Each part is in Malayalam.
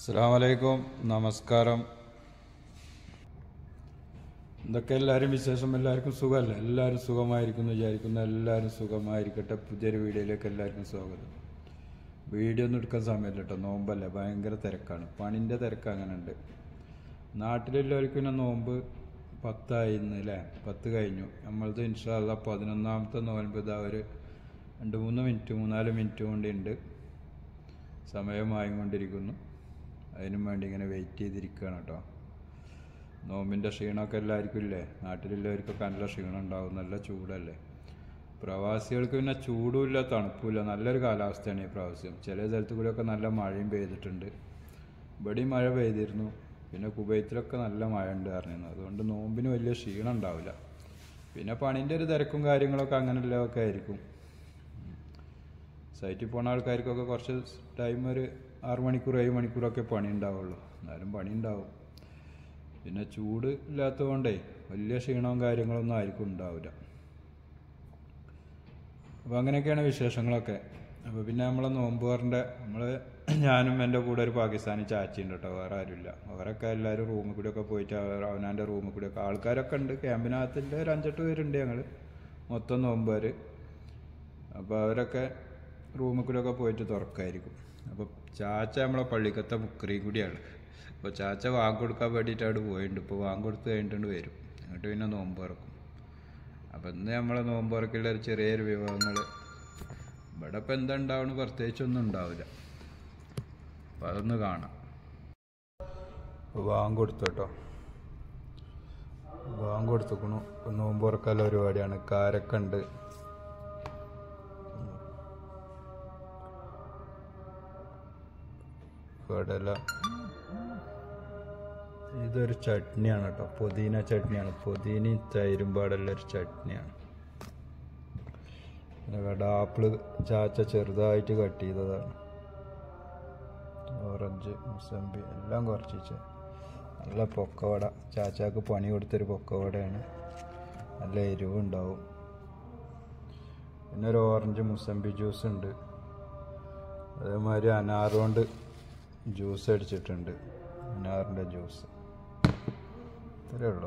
അസ്സാമലൈക്കും നമസ്കാരം എന്തൊക്കെ എല്ലാവരും വിശേഷം എല്ലാവർക്കും സുഖമല്ലേ എല്ലാവരും സുഖമായിരിക്കുന്നു വിചാരിക്കുന്നു എല്ലാവരും സുഖമായിരിക്കട്ടെ പുതിയൊരു വീഡിയോയിലേക്ക് എല്ലാവർക്കും സ്വാഗതം വീഡിയോ ഒന്നും എടുക്കാൻ സമയമില്ല കേട്ടോ നോമ്പല്ലേ ഭയങ്കര തിരക്കാണ് പണിൻ്റെ തിരക്ക് അങ്ങനെ ഉണ്ട് നാട്ടിലെല്ലാവർക്കും പിന്നെ നോമ്പ് പത്തായി ഇന്ന് അല്ലേ പത്ത് കഴിഞ്ഞു നമ്മളത് ഇൻഷാല്ല പതിനൊന്നാമത്തെ നോൻപ് ഇതാ ഒരു രണ്ട് മൂന്ന് മിനിറ്റ് മൂന്നാല് മിനിറ്റ് കൊണ്ടുണ്ട് സമയമായിക്കൊണ്ടിരിക്കുന്നു അതിനും വേണ്ടി ഇങ്ങനെ വെയിറ്റ് ചെയ്തിരിക്കുകയാണ് കേട്ടോ നോമ്പിൻ്റെ ക്ഷീണമൊക്കെ എല്ലാവർക്കും ഇല്ലേ നാട്ടിലുള്ളവർക്കൊക്കെ നല്ല ക്ഷീണം ഉണ്ടാവും നല്ല ചൂടല്ലേ പ്രവാസികൾക്ക് പിന്നെ ചൂടുമില്ല തണുപ്പുമില്ല നല്ലൊരു കാലാവസ്ഥയാണ് ഈ പ്രാവശ്യം ചില സ്ഥലത്ത് കൂടെയൊക്കെ നല്ല മഴയും പെയ്തിട്ടുണ്ട് ഇവിടെയും മഴ പെയ്തിരുന്നു പിന്നെ കുവൈത്തിലൊക്കെ നല്ല മഴ ഉണ്ട് പറഞ്ഞിരുന്നു അതുകൊണ്ട് നോമ്പിന് വലിയ ക്ഷീണം ഉണ്ടാവില്ല പിന്നെ പണീൻ്റെ ഒരു തിരക്കും കാര്യങ്ങളൊക്കെ അങ്ങനെയുള്ളതൊക്കെ ആയിരിക്കും സൈറ്റിൽ പോണ ആൾക്കാർക്കൊക്കെ കുറച്ച് ടൈം ഒരു ആറ് മണിക്കൂർ ഏഴ് മണിക്കൂറൊക്കെ പണി ഉണ്ടാവുള്ളൂ എന്നാലും പണി ഉണ്ടാവും പിന്നെ ചൂട് ഇല്ലാത്തതുകൊണ്ടേ വലിയ ക്ഷീണവും കാര്യങ്ങളൊന്നും ആർക്കും ഉണ്ടാവില്ല അപ്പോൾ അങ്ങനെയൊക്കെയാണ് വിശേഷങ്ങളൊക്കെ അപ്പോൾ പിന്നെ നമ്മളെ നോമ്പുകാരൻ്റെ നമ്മൾ ഞാനും എൻ്റെ കൂടെ ഒരു പാകിസ്ഥാനി ചാച്ചിയുണ്ട് കേട്ടോ വേറെ ആരുമില്ല അവരൊക്കെ എല്ലാവരും റൂമിൽ കൂടെയൊക്കെ പോയിട്ട് അവർ അവനാൻ്റെ റൂമിൽ കൂടെയൊക്കെ ആൾക്കാരൊക്കെ ഉണ്ട് ക്യാമ്പിനകത്തിൻ്റെ ഒരു അഞ്ചെട്ട് പേരുണ്ട് ഞങ്ങൾ മൊത്തം നോമ്പുകാർ അപ്പോൾ അവരൊക്കെ റൂമിൽ കൂടെയൊക്കെ പോയിട്ട് തുറക്കായിരിക്കും അപ്പോൾ ചാച്ച നമ്മളെ പള്ളിക്കത്തെ മുക്കറിയും കൂടിയാണ് അപ്പോൾ ചാച്ച വാങ്ങ് കൊടുക്കാൻ വേണ്ടിയിട്ട് അവിടെ പോയിട്ടുണ്ട് ഇപ്പോൾ വാങ്ങ് കൊടുത്ത് കഴിഞ്ഞിട്ടുണ്ട് വരും എന്നിട്ട് പിന്നെ നോമ്പ് തുറക്കും അപ്പം ഇന്ന് നമ്മളെ നോമ്പ് തുറക്കുള്ള ഒരു ചെറിയൊരു വിഭവങ്ങൾ ഇവിടെ ഇപ്പം എന്താ ഉണ്ടാവണം പ്രത്യേകിച്ചൊന്നും ഉണ്ടാവില്ല അപ്പം അതൊന്ന് കാണാം വാങ്ങ് കൊടുത്തു കേട്ടോ വാങ്ങ് കൊടുത്തുക്കണു നോമ്പ് തുറക്കാനുള്ള പരിപാടിയാണ് കാരക്ക ഉണ്ട് കടല ഇതൊരു ചട്നിയാണ് കേട്ടോ പുതിന ചട്നിയാണ് പുതിനയും തൈരും പാടുള്ള ഒരു ചട്നിയാണ് പിന്നെ കട ആപ്പിള് ചാച്ച ചെറുതായിട്ട് കട്ട് ചെയ്തതാണ് ഓറഞ്ച് മുസമ്പി എല്ലാം കുറച്ച് നല്ല പൊക്കവട ചാച്ചാക്ക് പണി കൊടുത്തൊരു പൊക്കവടയാണ് നല്ല എരിവുണ്ടാവും പിന്നെ ഒരു ഓറഞ്ച് മുസമ്പി ജ്യൂസ് ഉണ്ട് അതേമാതിരി അനാർ കൊണ്ട് ജ്യൂസ് അടിച്ചിട്ടുണ്ട് അനാറിൻ്റെ ജ്യൂസ് ഇത്രയേ ഉള്ളൂ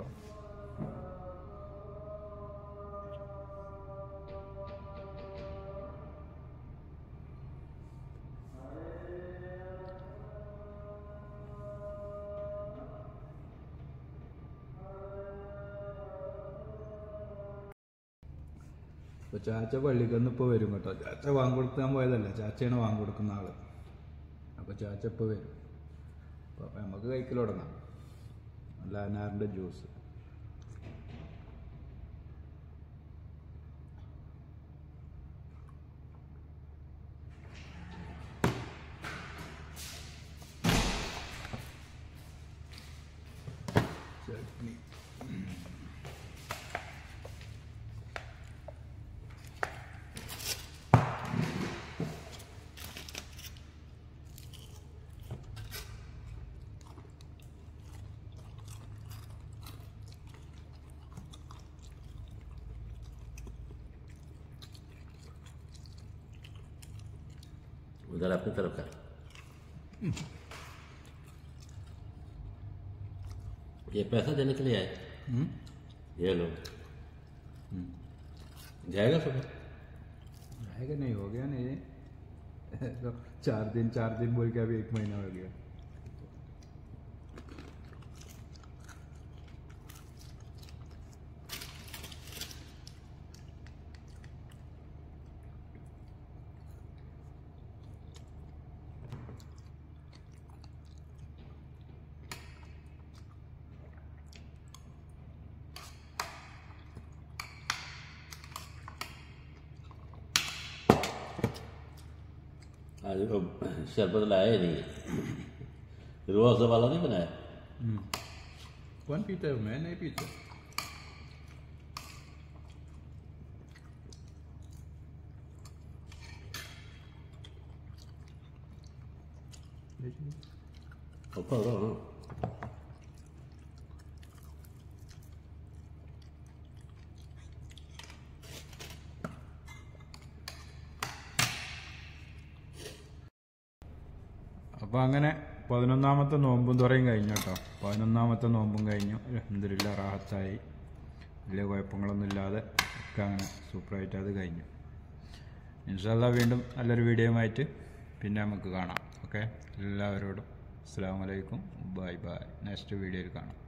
അപ്പോൾ ചാച്ച പള്ളിക്കൊന്ന് ഇപ്പോൾ വരും കേട്ടോ ചാച്ച വാങ്ങി കൊടുക്കാൻ പോയതല്ല ചാച്ചയാണ് വാങ്ങി കൊടുക്കുന്ന ആള് അപ്പോൾ ചാച്ച ഇപ്പോൾ വരും അപ്പോൾ നമുക്ക് കഴിക്കൽ തുടങ്ങാം നല്ല അനാറിൻ്റെ ജ്യൂസ് ചട്നി उधर अपनी तरफ कर ये पैसा देने के लिए आए ये लो जाएगा सुबह आएगा नहीं हो गया नहीं तो चार दिन चार दिन बोल के अभी एक महीना हो गया आज वो शरबत लाया ही नहीं रोज वाला नहीं बनाया कौन पीता है मैं नहीं पीता ऊपर लो हाँ അപ്പോൾ അങ്ങനെ പതിനൊന്നാമത്തെ നോമ്പും തുറയും കഴിഞ്ഞു കേട്ടോ പതിനൊന്നാമത്തെ നോമ്പും കഴിഞ്ഞു എന്തില്ല റാഹത്തായി വലിയ കുഴപ്പങ്ങളൊന്നും ഇല്ലാതെ ഒക്കെ അങ്ങനെ സൂപ്പറായിട്ട് അത് കഴിഞ്ഞു ഇൻഷാല്ല വീണ്ടും നല്ലൊരു വീഡിയോയുമായിട്ട് പിന്നെ നമുക്ക് കാണാം ഓക്കെ എല്ലാവരോടും അസ്സാം വലൈക്കും ബൈ ബൈ നെക്സ്റ്റ് വീഡിയോയിൽ കാണാം